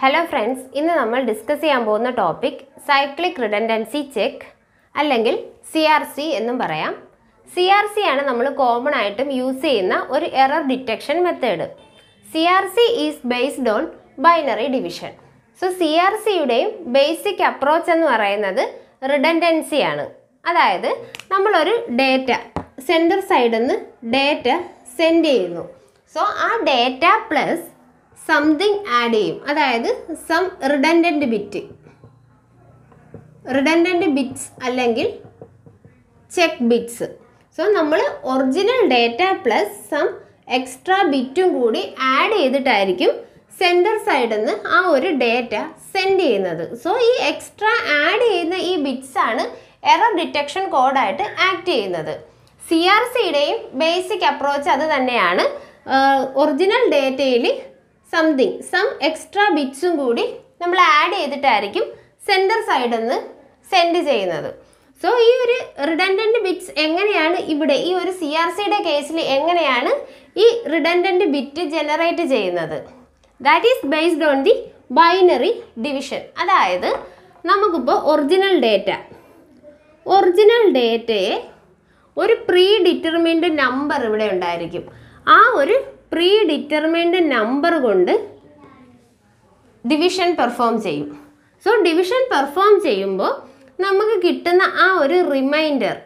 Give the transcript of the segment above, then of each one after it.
Hello friends ഇന്ന് നമ്മൾ discuss ചെയ്യാൻ പോകുന്ന ടോപ്പിക് സൈക്ലിക് റിഡൻഡൻസി ചെക്ക് അല്ലെങ്കിൽ സി ആർ സി എന്നും പറയാം സി ആർ സി ആണ് നമ്മൾ കോമൺ ആയിട്ടും യൂസ് ചെയ്യുന്ന ഒരു error detection method C R C is based on binary division so C R സിയുടെയും ബേസിക് അപ്രോച്ച് എന്ന് പറയുന്നത് റിഡൻഡൻസി ആണ് അതായത് നമ്മളൊരു ഡേറ്റ സെൻറ്റർ സൈഡിൽ നിന്ന് ഡേറ്റ സെൻഡ് ചെയ്യുന്നു സോ ആ ഡേറ്റ പ്ലസ് സംതിങ് ആഡ് ചെയ്യും അതായത് some redundant bit redundant bits അല്ലെങ്കിൽ ചെക്ക് ബിറ്റ്സ് സോ നമ്മൾ original data plus some extra ബിറ്റും കൂടി ആഡ് ചെയ്തിട്ടായിരിക്കും സെൻറ്റർ സൈഡിൽ നിന്ന് ആ ഒരു ഡേറ്റ സെൻഡ് ചെയ്യുന്നത് സോ ഈ എക്സ്ട്രാ ആഡ് ചെയ്യുന്ന ഈ ബിറ്റ്സ് ആണ് എറർ ഡിറ്റക്ഷൻ കോഡായിട്ട് ആക്ട് ചെയ്യുന്നത് സി ആർ സിയുടെയും ബേസിക് അപ്രോച്ച് അത് തന്നെയാണ് ഒറിജിനൽ ഡേറ്റയിൽ സംതിങ് സം എക്സ്ട്രാ ബിറ്റ്സും കൂടി നമ്മൾ ആഡ് ചെയ്തിട്ടായിരിക്കും സെൻറ്റർ സൈഡിൽ നിന്ന് സെൻഡ് ചെയ്യുന്നത് സോ ഈ ഒരു റിഡൻഡൻറ്റ് ബിറ്റ്സ് എങ്ങനെയാണ് ഇവിടെ ഈ ഒരു സി ആർ സിയുടെ കേസിൽ എങ്ങനെയാണ് ഈ റിഡൻഡൻറ്റ് ബിറ്റ് ജനറേറ്റ് ചെയ്യുന്നത് that is based on the binary division അതായത് നമുക്കിപ്പോൾ ഒറിജിനൽ ഡേറ്റ ഒറിജിനൽ ഡേറ്റയെ ഒരു പ്രീ ഡിറ്റർമിൻഡ് നമ്പർ ഇവിടെ ഉണ്ടായിരിക്കും ആ ഒരു പ്രീ ഡിറ്റർമിൻഡ് നമ്പർ കൊണ്ട് ഡിവിഷൻ പെർഫോം ചെയ്യും സോ ഡിവിഷൻ പെർഫോം ചെയ്യുമ്പോൾ നമുക്ക് കിട്ടുന്ന ആ ഒരു റിമൈൻഡർ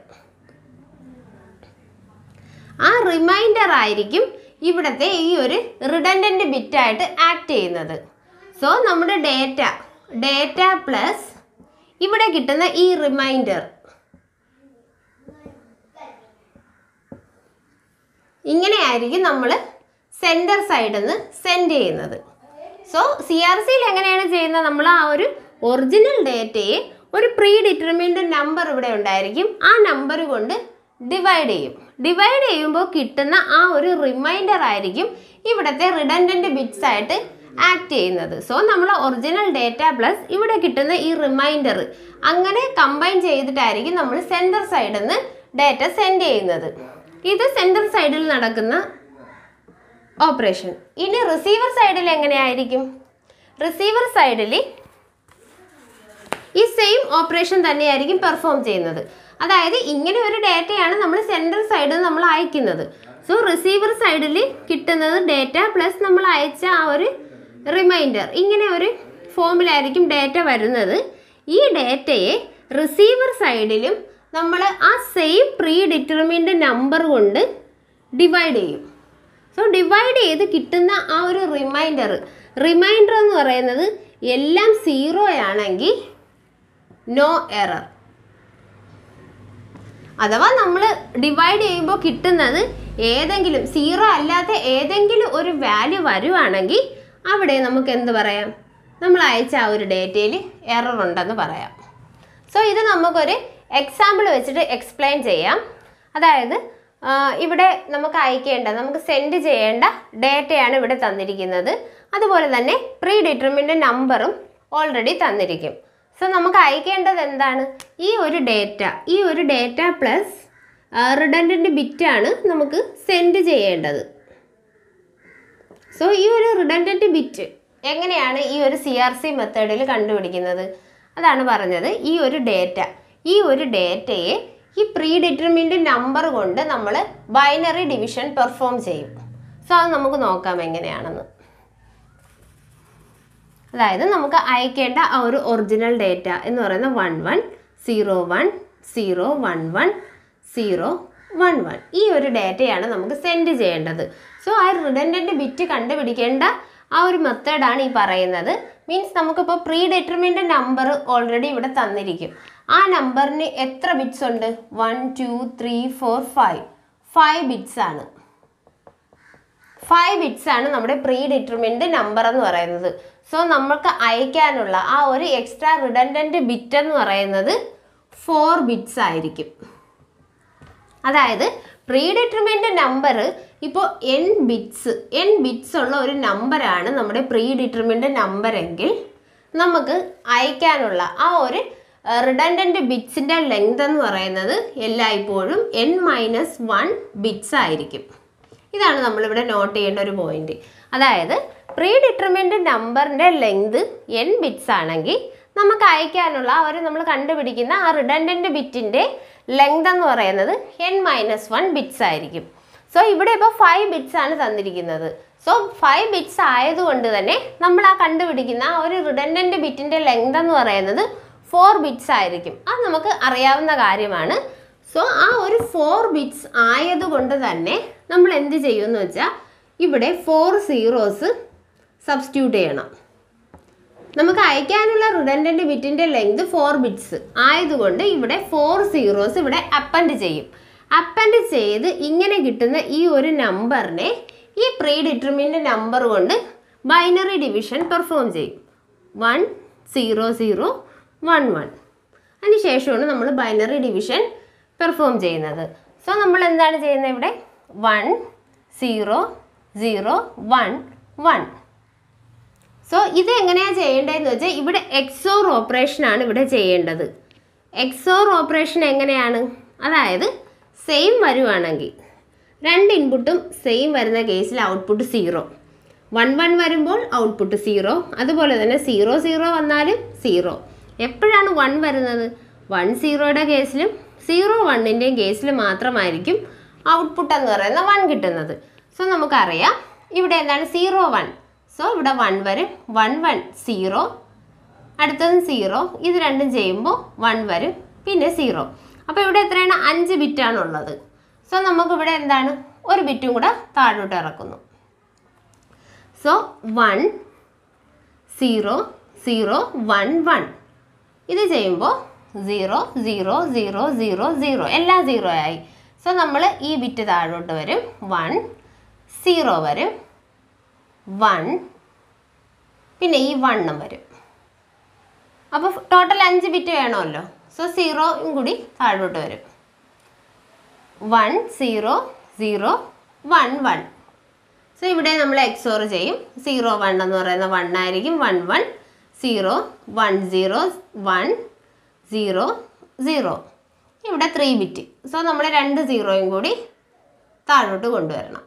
ആ റിമൈൻഡർ ആയിരിക്കും ഇവിടുത്തെ ഈ ഒരു റിഡൻഡൻറ്റ് ബിറ്റായിട്ട് ആക്ട് ചെയ്യുന്നത് സോ നമ്മുടെ ഡേറ്റ ഡേറ്റ പ്ലസ് ഇവിടെ കിട്ടുന്ന ഈ റിമൈൻഡർ ഇങ്ങനെയായിരിക്കും നമ്മൾ സെൻറ്റർ സൈഡിൽ നിന്ന് സെൻഡ് ചെയ്യുന്നത് സോ സി ആർ സിയിൽ എങ്ങനെയാണ് ചെയ്യുന്നത് നമ്മൾ ആ ഒരു ഒറിജിനൽ ഡേറ്റയെ ഒരു പ്രീ ഡിറ്റർമിൻഡ് നമ്പർ ഇവിടെ ഉണ്ടായിരിക്കും ആ നമ്പർ കൊണ്ട് ഡിവൈഡ് ചെയ്യും ഡിവൈഡ് ചെയ്യുമ്പോൾ കിട്ടുന്ന ആ ഒരു റിമൈൻഡർ ആയിരിക്കും ഇവിടുത്തെ റിഡൻഡൻറ്റ് ബിറ്റ്സ് ആയിട്ട് ആക്ട് ചെയ്യുന്നത് സോ നമ്മൾ ഒറിജിനൽ ഡേറ്റ പ്ലസ് ഇവിടെ കിട്ടുന്ന ഈ റിമൈൻഡർ അങ്ങനെ കമ്പൈൻ ചെയ്തിട്ടായിരിക്കും നമ്മൾ സെൻറ്റർ സൈഡിൽ നിന്ന് ഡേറ്റ സെൻഡ് ചെയ്യുന്നത് ഇത് സെൻറ്റർ സൈഡിൽ നടക്കുന്ന ഓപ്പറേഷൻ ഇനി റിസീവർ സൈഡിൽ എങ്ങനെയായിരിക്കും റിസീവർ സൈഡിൽ ഈ സെയിം ഓപ്പറേഷൻ തന്നെയായിരിക്കും പെർഫോം ചെയ്യുന്നത് അതായത് ഇങ്ങനെ ഒരു ഡേറ്റയാണ് നമ്മൾ സെൻട്രൽ സൈഡിൽ നമ്മൾ അയക്കുന്നത് സോ റിസീവർ സൈഡിൽ കിട്ടുന്നത് ഡേറ്റ പ്ലസ് നമ്മൾ അയച്ച ആ ഒരു റിമൈൻഡർ ഇങ്ങനെ ഒരു ഫോമിലായിരിക്കും ഡേറ്റ വരുന്നത് ഈ ഡേറ്റയെ റിസീവർ സൈഡിലും നമ്മൾ ആ സെയിം പ്രീ ഡിറ്റർമിൻഡ് നമ്പർ കൊണ്ട് ഡിവൈഡ് ചെയ്യും സോ ഡിവൈഡ് ചെയ്ത് കിട്ടുന്ന ആ ഒരു റിമൈൻഡർ റിമൈൻഡർ എന്ന് പറയുന്നത് എല്ലാം സീറോ ആണെങ്കിൽ നോ എറർ അഥവാ നമ്മൾ ഡിവൈഡ് ചെയ്യുമ്പോൾ കിട്ടുന്നത് ഏതെങ്കിലും സീറോ അല്ലാത്ത ഏതെങ്കിലും ഒരു വാല്യൂ വരുവാണെങ്കിൽ അവിടെ നമുക്ക് എന്ത് പറയാം നമ്മൾ അയച്ച ആ ഒരു ഡേറ്റയിൽ എറർ ഉണ്ടെന്ന് പറയാം സോ ഇത് നമുക്കൊരു എക്സാമ്പിൾ വെച്ചിട്ട് എക്സ്പ്ലെയിൻ ചെയ്യാം അതായത് ആ, ഇവിടെ നമുക്ക് അയക്കേണ്ട നമുക്ക് സെൻഡ് ചെയ്യേണ്ട ഡേറ്റയാണ് ഇവിടെ തന്നിരിക്കുന്നത് അതുപോലെ തന്നെ പ്രീ ഡിറ്റർമിൻഡ് നമ്പറും ഓൾറെഡി തന്നിരിക്കും സോ നമുക്ക് അയക്കേണ്ടത് എന്താണ് ഈ ഒരു ഡേറ്റ ഈ ഒരു ഡേറ്റ പ്ലസ് റിഡൻഡൻറ്റ് ബിറ്റാണ് നമുക്ക് സെൻഡ് ചെയ്യേണ്ടത് സോ ഈ ഒരു റിഡൻഡൻറ്റ് ബിറ്റ് എങ്ങനെയാണ് ഈ ഒരു സി ആർ സി മെത്തേഡിൽ കണ്ടുപിടിക്കുന്നത് അതാണ് പറഞ്ഞത് ഈ ഒരു ഡേറ്റ ഈ ഒരു ഡേറ്റയെ ഈ പ്രീ ഡിറ്റർമിൻഡ് നമ്പർ കൊണ്ട് നമ്മൾ ബൈനറി ഡിവിഷൻ പെർഫോം ചെയ്യും സോ അത് നമുക്ക് നോക്കാം എങ്ങനെയാണെന്ന് അതായത് നമുക്ക് അയക്കേണ്ട ആ ഒരു ഒറിജിനൽ ഡേറ്റ എന്ന് പറയുന്ന one one zero one zero one one zero one one ഈ ഒരു ഡേറ്റയാണ് നമുക്ക് സെൻഡ് ചെയ്യേണ്ടത് സോ ആ റിഡൻഡൻറ്റ് ബിറ്റ് കണ്ടുപിടിക്കേണ്ട ആ ഒരു മെത്തേഡാണ് ഈ പറയുന്നത് മീൻസ് നമുക്കിപ്പോൾ പ്രീ ഡിറ്റർമിൻഡ് നമ്പർ ഓൾറെഡി ഇവിടെ തന്നിരിക്കും ആ നമ്പറിന് എത്ര ബിറ്റ്സ് ഉണ്ട് one two three four five five bits ആണ് ഫൈവ് ബിറ്റ്സ് ആണ് നമ്മുടെ പ്രീ ഡിറ്റർമിൻഡ് നമ്പർ എന്ന് പറയുന്നത് സോ നമുക്ക് അയക്കാനുള്ള ആ ഒരു എക്സ്ട്രാ റിഡൻഡൻറ്റ് ബിറ്റ് എന്ന് പറയുന്നത് ഫോർ ബിറ്റ്സ് ആയിരിക്കും അതായത് പ്രീ ഡിറ്റർമിൻഡ് നമ്പർ ഇപ്പോൾ എൻ ബിറ്റ്സ് എൻ ബിറ്റ്സ് ഉള്ള ഒരു നമ്പറാണ് നമ്മുടെ പ്രീ ഡിറ്റർമിൻഡ് നമ്പർ എങ്കിൽ നമുക്ക് അയക്കാനുള്ള ആ ഒരു റിഡൻഡൻറ്റ് ബിറ്റ്സിൻ്റെ ലെങ്ത് എന്ന് പറയുന്നത് എല്ലായ്പ്പോഴും എൻ മൈനസ് വൺ ബിറ്റ്സ് ആയിരിക്കും ഇതാണ് നമ്മളിവിടെ നോട്ട് ചെയ്യേണ്ട ഒരു പോയിന്റ് അതായത് പ്രീ ഡിറ്റർമിൻഡ് നമ്പറിൻ്റെ ലെങ്ത് എൻ ബിറ്റ്സ് ആണെങ്കിൽ നമുക്ക് അയക്കാനുള്ള ആ ഒരു നമ്മൾ കണ്ടുപിടിക്കുന്ന ആ റിഡൻഡൻറ്റ് ബിറ്റിൻ്റെ ലെങ്ത് എന്ന് പറയുന്നത് എൻ മൈനസ് വൺ ബിറ്റ്സ് ആയിരിക്കും സോ ഇവിടെ ഇപ്പോൾ ഫൈവ് ബിറ്റ്സ് ആണ് തന്നിരിക്കുന്നത് സോ ഫൈവ് ബിറ്റ്സ് ആയതുകൊണ്ട് തന്നെ നമ്മൾ ആ കണ്ടുപിടിക്കുന്ന ആ ഒരു റിഡൻഡൻറ്റ് ബിറ്റിൻ്റെ ലെങ്ത് എന്ന് പറയുന്നത് ഫോർ ബിറ്റ്സ് ആയിരിക്കും അത് നമുക്ക് അറിയാവുന്ന കാര്യമാണ് സോ ആ ഒരു ഫോർ ബിറ്റ്സ് ആയതുകൊണ്ട് തന്നെ നമ്മൾ എന്ത് ചെയ്യുമെന്ന് വെച്ചാൽ ഇവിടെ ഫോർ സീറോസ് സബ്സ്റ്റിറ്റ്യൂട്ട് ചെയ്യണം നമുക്ക് അയക്കാനുള്ള റിഡൻഡൻറ്റ് ബിറ്റിൻ്റെ ലെങ്ത് ഫോർ ബിറ്റ്സ് ആയതുകൊണ്ട് ഇവിടെ ഫോർ സീറോസ് ഇവിടെ അപ്പൻഡ് ചെയ്യും അപ്പൻഡ് ചെയ്ത് ഇങ്ങനെ കിട്ടുന്ന ഈ ഒരു നമ്പറിനെ ഈ പ്രീ ഡിറ്റർമിൻ്റെ നമ്പർ കൊണ്ട് ബൈനറി ഡിവിഷൻ പെർഫോം ചെയ്യും one zero zero one one അതിനുശേഷമാണ് നമ്മൾ ബൈനറി ഡിവിഷൻ പെർഫോം ചെയ്യുന്നത് സോ നമ്മൾ എന്താണ് ചെയ്യുന്നത് ഇവിടെ one zero zero one one so ഇത് എങ്ങനെയാണ് ചെയ്യേണ്ടതെന്ന് വെച്ചാൽ ഇവിടെ എക്സോർ ഓപ്പറേഷൻ ആണ് ഇവിടെ ചെയ്യേണ്ടത് എക്സോർ ഓപ്പറേഷൻ എങ്ങനെയാണ് അതായത് സെയിം വരുവാണെങ്കിൽ രണ്ട് ഇൻപുട്ടും സെയിം വരുന്ന കേസിൽ ഔട്ട്പുട്ട് സീറോ വൺ വൺ വരുമ്പോൾ ഔട്ട്പുട്ട് സീറോ അതുപോലെ തന്നെ സീറോ സീറോ വന്നാലും സീറോ എപ്പോഴാണ് വൺ വരുന്നത് വൺ സീറോയുടെ കേസിലും സീറോ വണ്ണിൻ്റെയും കേസിൽ മാത്രമായിരിക്കും ഔട്ട്പുട്ട് എന്ന് പറയുന്ന വൺ കിട്ടുന്നത് സോ നമുക്കറിയാം ഇവിടെ എന്താണ് സീറോ വൺ സോ ഇവിടെ വൺ വരും വൺ വൺ സീറോ അടുത്തത് സീറോ ഇത് രണ്ടും ചെയ്യുമ്പോൾ വൺ വരും പിന്നെ സീറോ അപ്പോൾ ഇവിടെ എത്രയാണ് അഞ്ച് ബിറ്റാണ് ഉള്ളത് സോ നമുക്കിവിടെ എന്താണ് ഒരു ബിറ്റും കൂടെ താഴോട്ട് ഇറക്കുന്നു so one zero zero one one ഇത് ചെയ്യുമ്പോൾ zero zero zero zero zero എല്ലാം സീറോ ആയി സോ നമ്മൾ ഈ ബിറ്റ് താഴോട്ട് വരും വൺ സീറോ വരും വൺ പിന്നെ ഈ വണ്ണും വരും അപ്പോൾ ടോട്ടൽ അഞ്ച് ബിറ്റ് വേണമല്ലോ സോ സീറോയും കൂടി താഴോട്ട് വരും one zero zero one one so ഇവിടെ നമ്മൾ എക്സോർ ചെയ്യും സീറോ വൺ എന്ന് പറയുന്ന വൺ ആയിരിക്കും one one zero one zero one zero zero ഇവിടെ ത്രീ ബിറ്റ് സോ നമ്മൾ രണ്ട് സീറോയും കൂടി താഴോട്ട് കൊണ്ടുവരണം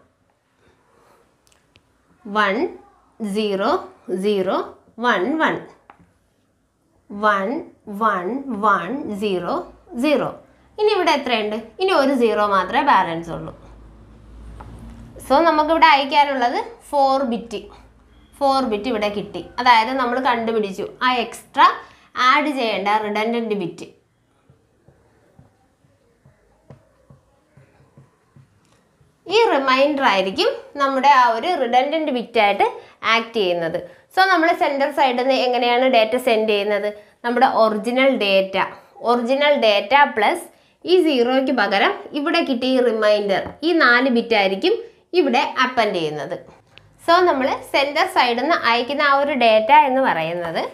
one zero zero one one one one one zero zero ഇനി ഇവിടെ എത്രയുണ്ട് ഇനി ഒരു സീറോ മാത്രമേ ബാലൻസ് ഉള്ളൂ സോ നമുക്കിവിടെ അയക്കാനുള്ളത് ഫോർ ബിറ്റ് ഫോർ ബിറ്റ് ഇവിടെ കിട്ടി അതായത് നമ്മൾ കണ്ടുപിടിച്ചു ആ എക്സ്ട്രാ ആഡ് ചെയ്യേണ്ട റിഡൻഡൻറ്റ് ബിറ്റ് ഈ റിമൈൻഡർ ആയിരിക്കും നമ്മുടെ ആ ഒരു റിഡൻഡൻറ്റ് ബിറ്റായിട്ട് ആക്ട് ചെയ്യുന്നത് സോ നമ്മൾ സെൻറ്റർ സൈഡിൽ നിന്ന് എങ്ങനെയാണ് ഡേറ്റ സെൻഡ് ചെയ്യുന്നത് നമ്മുടെ original data original data plus ഈ സീറോയ്ക്ക് പകരം ഇവിടെ കിട്ടിയ ഈ റിമൈൻഡർ ഈ നാല് ബിറ്റ് ആയിരിക്കും ഇവിടെ അപ്പൻഡ് ചെയ്യുന്നത് സോ നമ്മൾ സെൻറ്റർ സൈഡിൽ നിന്ന് അയക്കുന്ന ആ ഒരു ഡേറ്റ എന്ന് പറയുന്നത്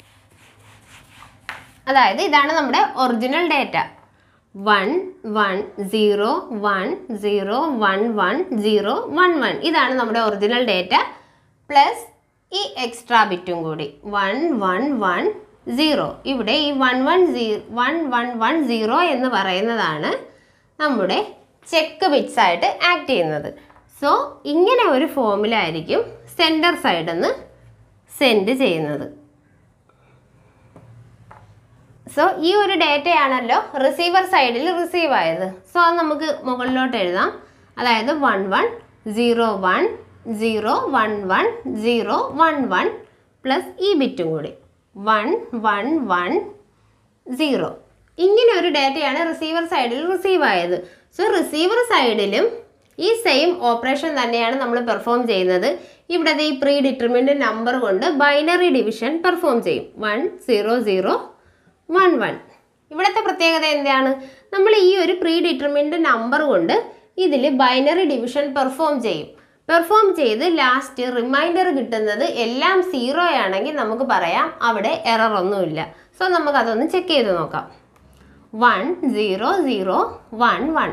അതായത് ഇതാണ് നമ്മുടെ original data one one zero one zero one one zero one one ഇതാണ് നമ്മുടെ ഒറിജിനൽ ഡേറ്റ പ്ലസ് ഈ എക്സ്ട്രാ ബിറ്റും കൂടി വൺ വൺ വൺ സീറോ ഇവിടെ ഈ വൺ വൺ സീ വൺ വൺ വൺ സീറോ എന്ന് പറയുന്നതാണ് നമ്മുടെ ചെക്ക് ബിറ്റ്സ് ആയിട്ട് ആക്ട് ചെയ്യുന്നത് സോ ഇങ്ങനെ ഒരു ഫോമിലായിരിക്കും സെൻറ്റർ സൈഡിൽ നിന്ന് സെൻഡ് ചെയ്യുന്നത് സോ ഈ ഒരു ഡേറ്റയാണല്ലോ റിസീവർ സൈഡിൽ റിസീവ് ആയത് സോ അത് നമുക്ക് മുകളിലോട്ട് എഴുതാം അതായത് one one zero one zero one one zero one one plus ഈ ബിറ്റും കൂടി വൺ വൺ വൺ സീറോ ഇങ്ങനെ ഒരു ഡേറ്റയാണ് റിസീവർ സൈഡിൽ റിസീവ് ആയത് സോ റിസീവർ സൈഡിലും ഈ സെയിം ഓപ്പറേഷൻ തന്നെയാണ് നമ്മൾ പെർഫോം ചെയ്യുന്നത് ഇവിടെ ഈ പ്രീ ഡിറ്റർമിൻഡ് നമ്പർ കൊണ്ട് ബൈനറി ഡിവിഷൻ പെർഫോം ചെയ്യും one zero zero one one ഇവിടുത്തെ പ്രത്യേകത എന്താണ് നമ്മൾ ഈ ഒരു പ്രീ ഡിറ്റർമിൻഡ് നമ്പർ കൊണ്ട് ഇതിൽ ബൈനറി ഡിവിഷൻ പെർഫോം ചെയ്യും പെർഫോം ചെയ്ത് ലാസ്റ്റ് റിമൈൻഡർ കിട്ടുന്നത് എല്ലാം സീറോ ആണെങ്കിൽ നമുക്ക് പറയാം അവിടെ എറർ ഒന്നുമില്ല സോ നമുക്കതൊന്ന് ചെക്ക് ചെയ്ത് നോക്കാം one zero zero one one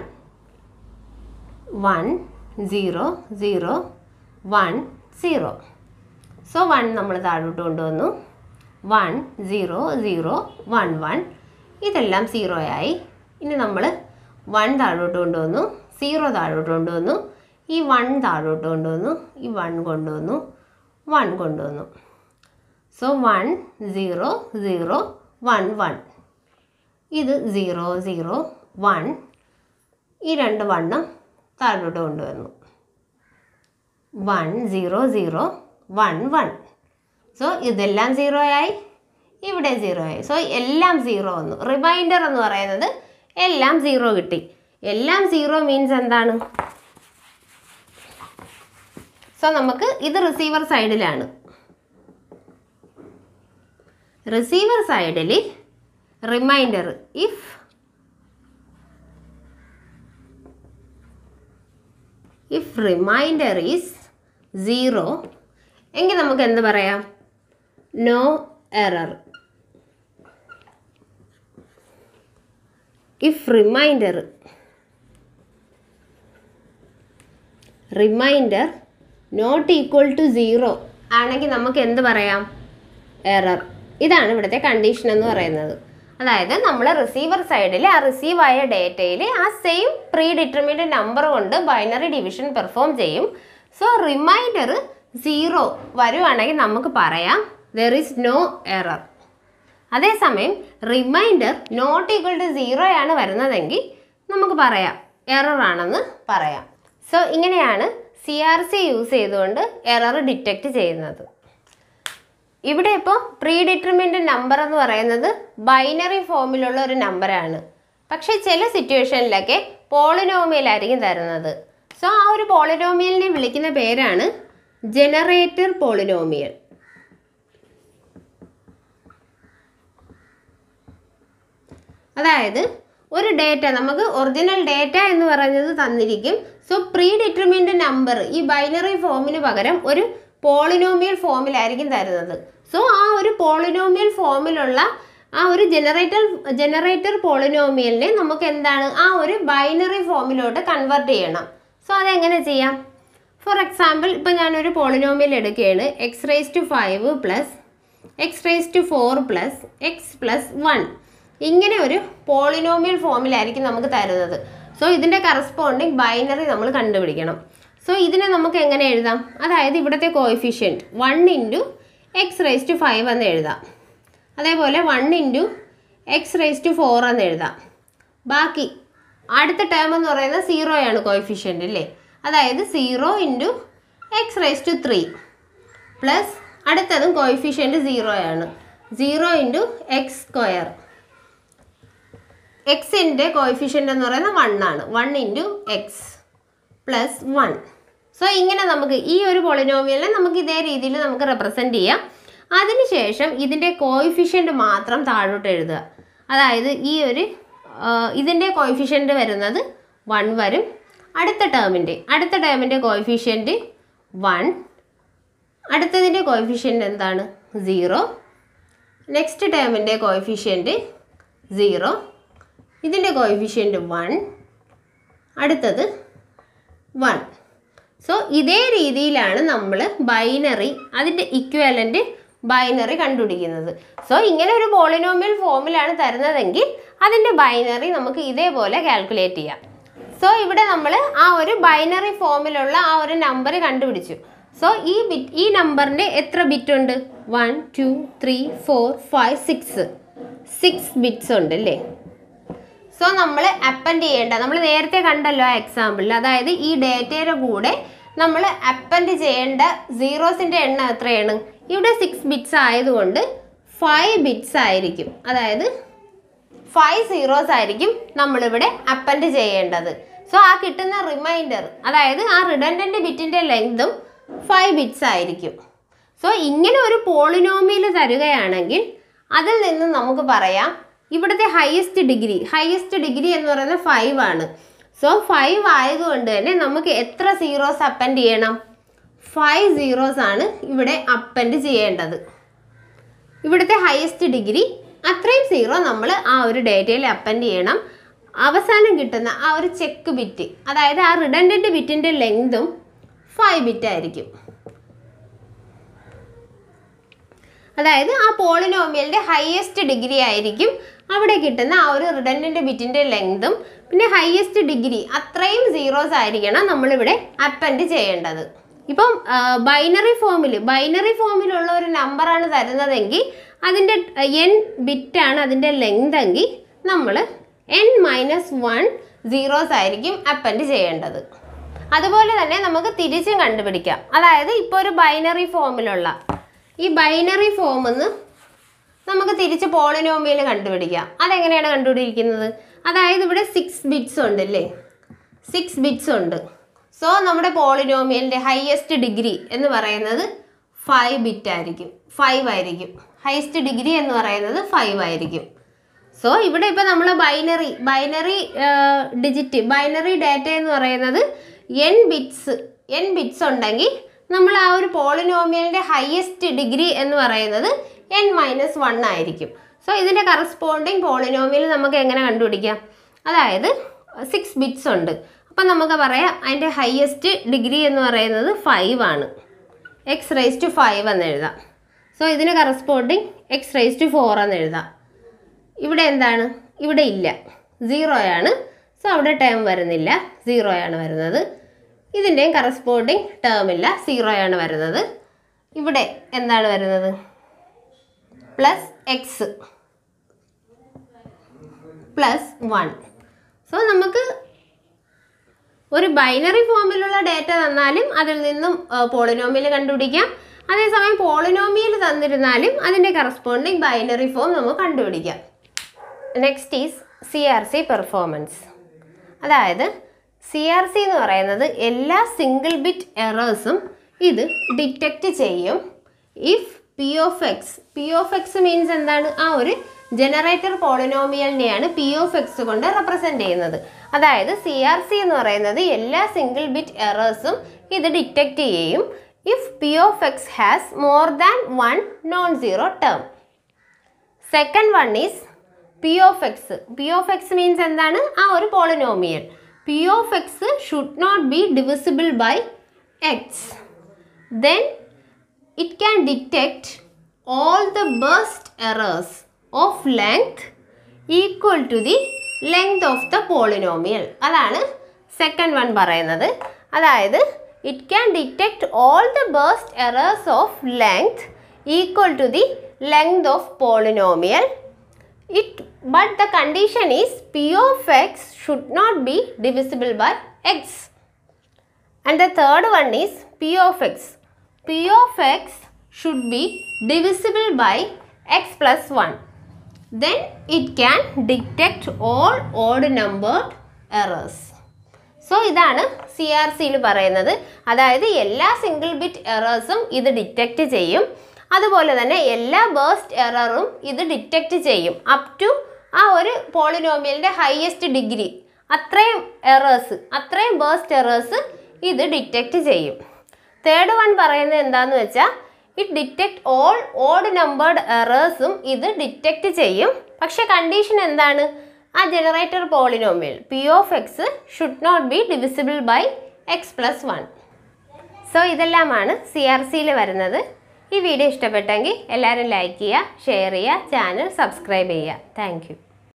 one zero zero one zero so one നമ്മൾ താഴോട്ട് കൊണ്ടുവന്നു one zero zero one one ഇതെല്ലാം സീറോ ആയി ഇനി നമ്മൾ വൺ താഴോട്ട് കൊണ്ടുവന്നു സീറോ താഴോട്ട് കൊണ്ടുവന്നു ഈ വൺ താഴോട്ട് കൊണ്ടുവന്നു ഈ വൺ കൊണ്ടുവന്നു വൺ കൊണ്ടുവന്നു so one zero zero one one ഇത് സീറോ സീറോ വൺ ഈ രണ്ട് വണ്ണും താഴോട്ട് കൊണ്ടുവന്നു one zero zero one one so ഇതെല്ലാം സീറോ ആയി ഇവിടെ സീറോ ആയി സോ എല്ലാം സീറോ വന്നു റിമൈൻഡർ എന്ന് പറയുന്നത് എല്ലാം സീറോ കിട്ടി എല്ലാം സീറോ മീൻസ് എന്താണ് സോ നമുക്ക് ഇത് റിസീവർ സൈഡിലാണ് റിസീവർ സൈഡിൽ remainder if if remainder is zero എങ്കിൽ നമുക്ക് എന്ത് പറയാം no error if remainder remainder not equal to zero ആണെങ്കിൽ നമുക്ക് എന്ത് പറയാം എറർ ഇതാണ് ഇവിടുത്തെ കണ്ടീഷൻ എന്ന് പറയുന്നത് അതായത് നമ്മൾ റിസീവർ സൈഡിൽ ആ റിസീവ് ആയ ഡേറ്റയിൽ ആ സെയിം പ്രീ ഡിറ്റർമിൻഡ് നമ്പർ കൊണ്ട് ബൈനറി ഡിവിഷൻ പെർഫോം ചെയ്യും സോ റിമൈൻഡർ സീറോ വരുവാണെങ്കിൽ നമുക്ക് പറയാം ദർ ഈസ് നോ എറർ അതേസമയം remainder not equal to zero ആണ് വരുന്നതെങ്കിൽ നമുക്ക് പറയാം എറർ ആണെന്ന് പറയാം സോ ഇങ്ങനെയാണ് സി ആർ സി യൂസ് ചെയ്തുകൊണ്ട് എറർ ഡിറ്റക്റ്റ് ചെയ്യുന്നത് ഇവിടെ ഇപ്പോൾ പ്രീ ഡിറ്റർമിൻഡ് നമ്പർ എന്ന് പറയുന്നത് ബൈനറി ഫോമിലുള്ള ഒരു നമ്പറാണ് പക്ഷേ ചില സിറ്റുവേഷനിലൊക്കെ പോളിനോമിയലായിരിക്കും തരുന്നത് സോ ആ ഒരു പോളിനോമിയലിനെ വിളിക്കുന്ന പേരാണ് ജനറേറ്റർ പോളിനോമിയൽ അതായത് ഒരു ഡേറ്റ നമുക്ക് ഒറിജിനൽ ഡേറ്റ എന്ന് പറയുന്നത് തന്നിരിക്കും സോ പ്രീ ഡിറ്റർമിൻഡ് നമ്പർ ഈ ബൈനറി ഫോമിന് പകരം ഒരു പോളിനോമിയൽ ഫോമിലായിരിക്കും തരുന്നത് സോ ആ ഒരു പോളിനോമിയൽ ഫോമിലുള്ള ആ ഒരു ജനറേറ്റർ ജനറേറ്റർ പോളിനോമിയലിനെ നമുക്ക് എന്താണ് ആ ഒരു ബൈനറി ഫോമിലോട്ട് കൺവേർട്ട് ചെയ്യണം സോ അതെങ്ങനെ ചെയ്യാം ഫോർ എക്സാമ്പിൾ ഇപ്പം ഞാനൊരു പോളിനോമിയൽ എടുക്കുകയാണ് X raise to five plus X raise to four plus X plus one ഇങ്ങനെ ഒരു പോളിനോമിയൽ ഫോമിലായിരിക്കും നമുക്ക് തരുന്നത് സോ ഇതിൻ്റെ കറസ്പോണ്ടിങ് ബൈനറി നമ്മൾ കണ്ടുപിടിക്കണം സോ ഇതിനെ നമുക്ക് എങ്ങനെ എഴുതാം അതായത് ഇവിടുത്തെ coefficient one into X raise to five എന്ന് എഴുതാം അതേപോലെ one into X raise to four എന്ന് എഴുതാം ബാക്കി അടുത്ത ടേം എന്ന് പറയുന്നത് സീറോയാണ് കോയിഫിഷ്യൻ്റ് അല്ലേ അതായത് zero into X raise to three plus അടുത്തതും കോയിഫിഷ്യൻറ്റ് സീറോയാണ് സീറോ ഇൻറ്റു എക്സ് സ്ക്വയർ എക്സിൻ്റെ കോയിഫിഷ്യൻ്റ് എന്ന് പറയുന്നത് വൺ ആണ് one into X plus one so ഇങ്ങനെ നമുക്ക് ഈ ഒരു പോളിനോമിയലിനെ നമുക്ക് ഇതേ രീതിയിൽ നമുക്ക് റെപ്രസെൻറ്റ് ചെയ്യാം അതിനുശേഷം ഇതിൻ്റെ കോയിഫിഷ്യൻ്റ് മാത്രം താഴോട്ട് എഴുതുക അതായത് ഈ ഒരു ഇതിൻ്റെ കോയിഫിഷ്യൻ്റ് വരുന്നത് വൺ വരും അടുത്ത ടേമിൻ്റെ അടുത്ത ടേമിൻ്റെ കോയിഫിഷ്യൻ്റ് വൺ അടുത്തതിൻ്റെ കോയിഫിഷ്യൻ്റ് എന്താണ് സീറോ നെക്സ്റ്റ് ടേമിൻ്റെ കോയിഫിഷ്യൻ്റ് സീറോ ഇതിൻ്റെ കോയിഫിഷ്യൻ്റ് വൺ അടുത്തത് വൺ സോ ഇതേ രീതിയിലാണ് നമ്മൾ ബൈനറി അതിൻ്റെ ഇക്വാലൻ്റ് ബൈനറി കണ്ടുപിടിക്കുന്നത് സോ ഇങ്ങനെ ഒരു പോളിനോമിയൽ ഫോമിലാണ് തരുന്നതെങ്കിൽ അതിൻ്റെ ബൈനറി നമുക്ക് ഇതേപോലെ കാൽക്കുലേറ്റ് ചെയ്യാം സോ ഇവിടെ നമ്മൾ ആ ഒരു ബൈനറി ഫോമിലുള്ള ആ ഒരു നമ്പർ കണ്ടുപിടിച്ചു സോ ഈ ബിറ്റ് ഈ നമ്പറിൻ്റെ എത്ര ബിറ്റ് ഉണ്ട് one two three four five six six bits ഉണ്ട് അല്ലേ സോ നമ്മൾ അപ്പൻഡ് ചെയ്യേണ്ട നമ്മൾ നേരത്തെ കണ്ടല്ലോ ആ എക്സാമ്പിളിൽ അതായത് ഈ ഡേറ്റയുടെ കൂടെ നമ്മൾ അപ്പൻഡ് ചെയ്യേണ്ട സീറോസിൻ്റെ എണ്ണം എത്രയാണ് ഇവിടെ സിക്സ് ബിറ്റ്സ് ആയതുകൊണ്ട് ഫൈവ് ബിറ്റ്സ് ആയിരിക്കും അതായത് ഫൈവ് സീറോസ് ആയിരിക്കും നമ്മളിവിടെ അപ്പൻഡ് ചെയ്യേണ്ടത് സോ ആ കിട്ടുന്ന റിമൈൻഡർ അതായത് ആ റിഡൻഡൻ്റ് ബിറ്റിൻ്റെ ലെങ്തും ഫൈവ് ബിറ്റ്സ് ആയിരിക്കും സോ ഇങ്ങനെ ഒരു പോളിനോമിയൽ തരുകയാണെങ്കിൽ അതിൽ നിന്ന് നമുക്ക് പറയാം ഇവിടുത്തെ ഹയസ്റ്റ് ഡിഗ്രി ഹയസ്റ്റ് ഡിഗ്രി എന്ന് പറയുന്നത് ഫൈവ് ആണ് സോ ഫൈവ് ആയതുകൊണ്ട് തന്നെ നമുക്ക് എത്ര സീറോസ് അപ്പൻഡ് ചെയ്യണം ഫൈവ് സീറോസ് ആണ് ഇവിടെ അപ്പൻഡ് ചെയ്യേണ്ടത് ഇവിടുത്തെ ഹയസ്റ്റ് ഡിഗ്രി അത്രയും സീറോ നമ്മൾ ആ ഒരു ഡേറ്റയിൽ അപ്പൻഡ് ചെയ്യണം അവസാനം കിട്ടുന്ന ആ ഒരു ചെക്ക് ബിറ്റ് അതായത് ആ റിഡൻഡൻറ്റ് ബിറ്റിൻ്റെ ലെങ്തും ഫൈവ് ബിറ്റ് ആയിരിക്കും അതായത് ആ പോളിനോമിയലിൻ്റെ ഹയസ്റ്റ് ഡിഗ്രി ആയിരിക്കും അവിടെ കിട്ടുന്ന ആ ഒരു റിഡൻഡൻറ്റ് ബിറ്റിൻ്റെ ലെങ്തും പിന്നെ ഹയസ്റ്റ് ഡിഗ്രി അത്രയും സീറോസ് ആയിരിക്കണം നമ്മളിവിടെ അപ്പൻഡ് ചെയ്യേണ്ടത് ഇപ്പം ബൈനറി ഫോമിൽ ബൈനറി ഫോമിലുള്ള ഒരു നമ്പറാണ് തരുന്നതെങ്കിൽ അതിൻ്റെ എൻ ബിറ്റാണ് അതിൻ്റെ ലെങ്ത് എങ്കിൽ നമ്മൾ എൻ മൈനസ് വൺ സീറോസ് ആയിരിക്കും അപ്പൻഡ് ചെയ്യേണ്ടത് അതുപോലെ തന്നെ നമുക്ക് തിരിച്ചും കണ്ടുപിടിക്കാം അതായത് ഇപ്പോൾ ഒരു ബൈനറി ഫോമിലുള്ള ഈ ബൈനറി ഫോമിന്ന് നമുക്ക് തിരിച്ച് പോളിനോമിയൽ കണ്ടുപിടിക്കാം അതെങ്ങനെയാണ് കണ്ടുപിടിക്കുന്നത് അതായത് ഇവിടെ സിക്സ് ബിറ്റ്സ് ഉണ്ടല്ലേ സിക്സ് ബിറ്റ്സ് ഉണ്ട് സോ നമ്മുടെ പോളിനോമിയലിൻ്റെ ഹയസ്റ്റ് ഡിഗ്രി എന്ന് പറയുന്നത് ഫൈവ് ബിറ്റ് ആയിരിക്കും ഫൈവ് ആയിരിക്കും ഹയസ്റ്റ് ഡിഗ്രി എന്ന് പറയുന്നത് ഫൈവ് ആയിരിക്കും സോ ഇവിടെ ഇപ്പോൾ നമ്മൾ binary binary digit binary data എന്ന് പറയുന്നത് എൻ ബിറ്റ്സ് എൻ ബിറ്റ്സ് ഉണ്ടെങ്കിൽ നമ്മൾ ആ ഒരു പോളിനോമിയലിൻ്റെ ഹയസ്റ്റ് ഡിഗ്രി എന്ന് പറയുന്നത് എൻ മൈനസ് വൺ ആയിരിക്കും സോ ഇതിൻ്റെ കറസ്പോണ്ടിങ് പോളിനോമിയൽ നമുക്ക് എങ്ങനെ കണ്ടുപിടിക്കാം അതായത് സിക്സ് ബിറ്റ്സ് ഉണ്ട് അപ്പം നമുക്ക് പറയാം അതിൻ്റെ ഹയസ്റ്റ് ഡിഗ്രി എന്ന് പറയുന്നത് ഫൈവ് ആണ് എക്സ് റൈസ് ടു ഫൈവ് എന്ന് എഴുതാം സോ ഇതിന് corresponding X raise to four എന്ന് എഴുതാം ഇവിടെ എന്താണ് ഇവിടെ ഇല്ല സീറോയാണ് സോ അവിടെ ടേം വരുന്നില്ല സീറോയാണ് വരുന്നത് ഇതിൻ്റെയും കറസ്പോണ്ടിങ് ടേം ഇല്ല സീറോയാണ് വരുന്നത് ഇവിടെ എന്താണ് വരുന്നത് plus X plus one so നമുക്ക് ഒരു ബൈനറി ഫോമിലുള്ള ഡേറ്റ തന്നാലും അതിൽ നിന്നും പോളിനോമിയൽ കണ്ടുപിടിക്കാം അതേസമയം പോളിനോമിയൽ തന്നിരുന്നാലും അതിൻ്റെ കറസ്പോണ്ടിങ് ബൈനറി ഫോം നമുക്ക് കണ്ടുപിടിക്കാം next is C R C performance അതായത് സി ആർ സി എന്ന് പറയുന്നത് എല്ലാ സിംഗിൾ ബിറ്റ് എറേഴ്സും ഇത് ഡിറ്റക്റ്റ് ചെയ്യും if P of X P of X means എന്താണ് ആ ഒരു ജനറേറ്റർ പോളിനോമിയലിനെയാണ് പി ഓഫ് എക്സ് കൊണ്ട് റെപ്രസെൻ്റ് ചെയ്യുന്നത് അതായത് സി ആർ സി എന്ന് പറയുന്നത് എല്ലാ സിംഗിൾ ബിറ്റ് എറേഴ്സും ഇത് ഡിറ്റക്റ്റ് ചെയ്യും if P of X has more than one non zero term second one is P of X P of X means എന്താണ് ആ ഒരു polynomial P of X should not be divisible by X then it can detect all the burst errors of length equal to the length of the polynomial അതാണ് second one പറയുന്നത് അതായത് it can detect all the burst errors of length equal to the length of polynomial it but the condition is P of X should not be divisible by X And the third one is P of x. P of x should be divisible by x plus 1. Then it can detect all odd numbered errors. So ഇതാണ് C R സിയിൽ പറയുന്നത് അതായത് എല്ലാ single bit എറേഴ്സും ഇത് detect ചെയ്യും അതുപോലെ തന്നെ എല്ലാ ബേസ്റ്റ് എററും ഇത് ഡിറ്റക്റ്റ് ചെയ്യും അപ് ടു ആ ഒരു പോളിനോമിയലിൻ്റെ ഹയസ്റ്റ് ഡിഗ്രി അത്രയും എറേഴ്സ് അത്രയും ബേസ്റ്റ് എറേഴ്സ് ഇത് ഡിറ്റക്റ്റ് ചെയ്യും തേർഡ് വൺ പറയുന്നത് എന്താന്ന് വെച്ചാൽ it detect all odd numbered എറേഴ്സും ഇത് ഡിറ്റക്റ്റ് ചെയ്യും പക്ഷെ കണ്ടീഷൻ എന്താണ് ആ generator polynomial P of X should not be divisible by X plus one so ഇതെല്ലാമാണ് സി ആർ സിയിൽ വരുന്നത് ഈ വീഡിയോ ഇഷ്ടപ്പെട്ടെങ്കിൽ എല്ലാവരും ലൈക്ക് ചെയ്യുക ഷെയർ ചെയ്യുക ചാനൽ സബ്സ്ക്രൈബ് ചെയ്യുക താങ്ക് യു